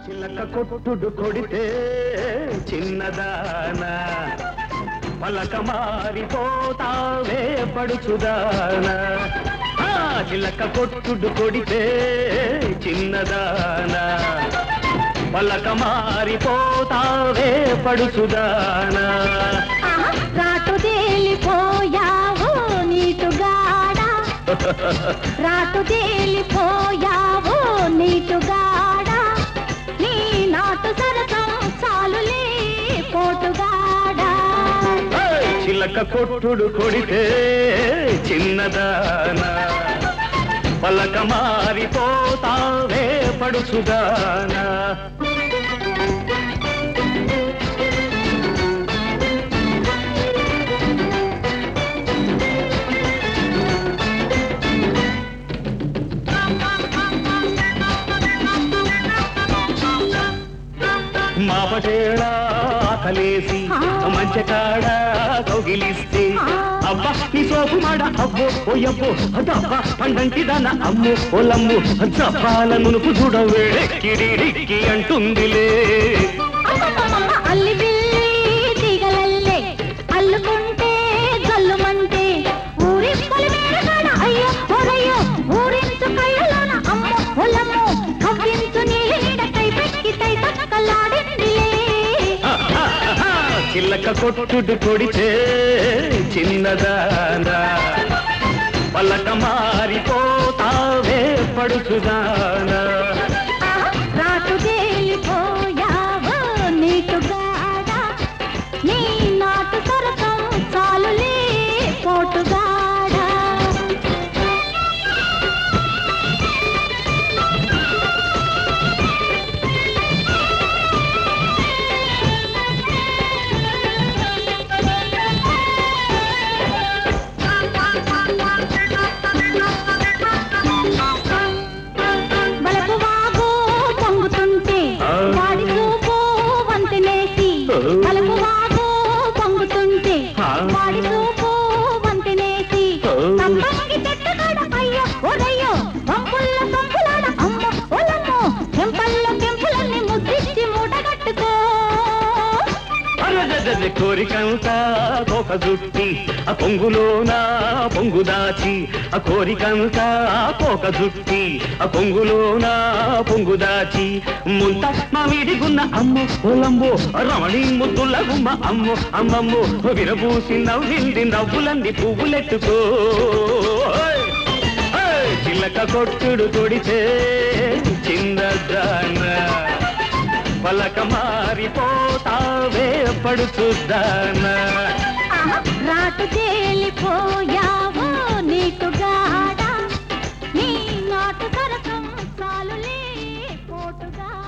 చిలక కొట్టుడు కొడితే చిన్నదానా పలక మారిపోతావే పడుచుదానా ఆ, చిలక కొట్టుడు కొడితే చిన్నదానా పలక మారిపోతావే పడుచుదానా ఆహా, రాటు తేలిపోయావు నీటుగాడా రాటు తేలిపోయావు నీటుగాడా నీ నాటు సరసం చాలులే పోటుగాడా ఏయ్! చిలక కొట్టుడు కొడితే చిన్నదానా పలక మారిపోతావే పడుచుదానా మా పటేళ ఆకలేసి మంచకాడ కౌగిలిస్తే అబ్బా నీ సోపు మాడ అబ్బో ఓయబ్బో అదబ్బా పండంటి దాన అమ్మో ఓలమ్ము జపాల మునుపు చూడవే కిడిడిక్కి అంటుందిలే అమ్మమ్మమ్మ, అల్లి బిల్లి తీగలల్లే అల్లుకుంటే జల్లుమంటే ఊరి పొలిమేరగాడ అయ్యో ఓరయ్యో ఊరించు కళ్ళలోన అమ్మో ఒలమ్మో కవ్వించు నీలి నీడ కై పెక్కి తై తక్కలాడిందిలే చిల్లక కొట్టుడు కొడితే చిన్నదానా పలక మారిపోతావే పడుచుదానా రాటు తేలిపోయావు నీటుగాడా నీ నాటు సరసం చాలులే పోటుగాడా బలపు వాగు పొంగుతుంటే ఆ. వాడి చూపు వంతెనేసి ఓ. బలపు వాగు పొంగుతుంటే ఆ. వాడి చూపు వంతెనేసి ఓ. సంపంగి చెట్టుగాడ అయ్యో ఒరయ్యో పంపుల్ల సంపులాడ అమ్మ ఒలమ్మో చెంపల్లో కెంపులన్నీ ముద్దిచ్చి మూటగట్టుకో అరదద కోరికంతా ఒక జుట్టి ఆ పొంగులోన పొంగు దాచి ఆ కోరికంతా పోక జుట్టి ఆ పొంగులోన పొంగు దాచి ముంత మా వీడిగున్న అమ్మ పొలంబో రమణి ముద్దుల గుమ్మ అమ్మో అమ్మమ్మో విరబూసి నవ్వింది నవ్వులన్నీ పువ్వులెట్టుకో ఓయ్! ఓయ్! చిలక కొట్టుడు కొడితే చిన్నదాన పలక మారిపోతావే పడుచుద్దానా ఆహా, రాటు తేలిపోయావు నీటుగాడా నీ నాటు సరసం చాలులే పోటుగా